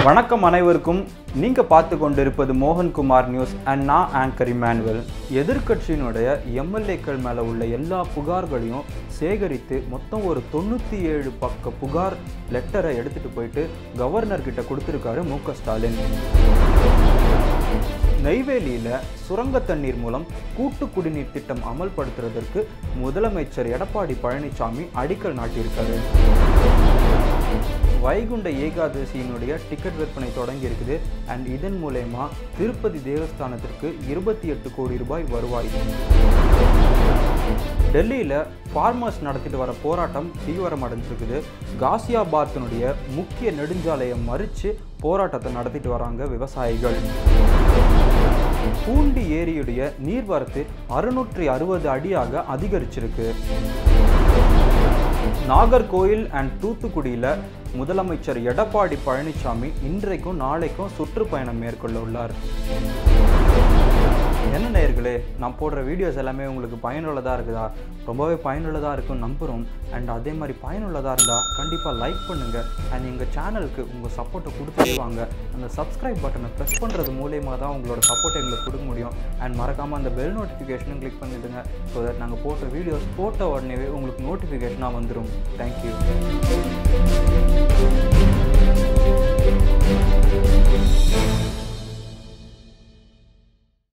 வணக்கம் அனைவருக்கும் நீங்க பார்த்து கொண்டிருப்பது மோகன்குமார் நியூஸ் அண்ட் நான் ஆங்கர் இமானுவல் எதிர்க்கட்சியினுடைய எம்எல்ஏக்கள் மேல உள்ள எல்லா புகார்களையும் சேகரித்து மொத்தம் ஒரு தொண்ணூற்றி ஏழு பக்க புகார் லெட்டரை எடுத்துட்டு போயிட்டு கவர்னர் கிட்ட கொடுத்துருக்காரு மு க ஸ்டாலின் நெய்வேலியில சுரங்க தண்ணீர் மூலம் கூட்டு குடிநீர் திட்டம் அமல்படுத்துறதற்கு முதலமைச்சர் எடப்பாடி பழனிசாமி அடிக்கல் நாட்டியிருக்காரு வைகுண்ட ஏகாதசியினுடைய டிக்கெட் விற்பனை தொடங்கி இருக்குது அண்ட் இதன் மூலயமா திருப்பதி தேவஸ்தானத்திற்கு இருபத்தி எட்டு கோடி ரூபாய் வருவாய் டெல்லியில் ஃபார்மர்ஸ் நடத்திட்டு வர போராட்டம் தீவிரம் அடைஞ்சிருக்குது காசியாபாத்தினுடைய முக்கிய நெடுஞ்சாலையை மறித்து போராட்டத்தை நடத்திட்டு வராங்க விவசாயிகள் பூண்டி ஏரியுடைய நீர்வரத்து அறுநூற்றி அறுபது அடியாக அதிகரிச்சிருக்கு நாகர்கோயில் அண்ட் தூத்துக்குடியில் முதலமைச்சர் எடப்பாடி பழனிசாமி இன்றைக்கும் நாளைக்கும் சுற்றுப்பயணம் மேற்கொள்ள உள்ளார் என்ன நேயர்களே நான் போடுற வீடியோஸ் எல்லாமே உங்களுக்கு பயனுள்ளதாக இருக்குதா ரொம்பவே பயனுள்ளதாக இருக்கும்னு நம்புகிறோம் அண்ட் அதே மாதிரி பயனுள்ளதாக இருந்தால் கண்டிப்பாக லைக் பண்ணுங்கள் அண்ட் எங்கள் சேனலுக்கு உங்கள் சப்போர்ட்டை கொடுத்துட்டே வாங்க அந்த சப்ஸ்கிரைப் பட்டனை ப்ரெஸ் பண்ணுறது மூலயமா தான் உங்களோட சப்போர்ட் எங்களுக்கு கொடுக்க முடியும் அண்ட் மறக்காமல் அந்த பெல் நோட்டிஃபிகேஷனும் கிளிக் பண்ணிவிடுங்க ஸோ தட் நாங்கள் போட்ட வீடியோஸ் போட்ட உடனே உங்களுக்கு நோட்டிஃபிகேஷனாக வந்துடும் தேங்க்யூ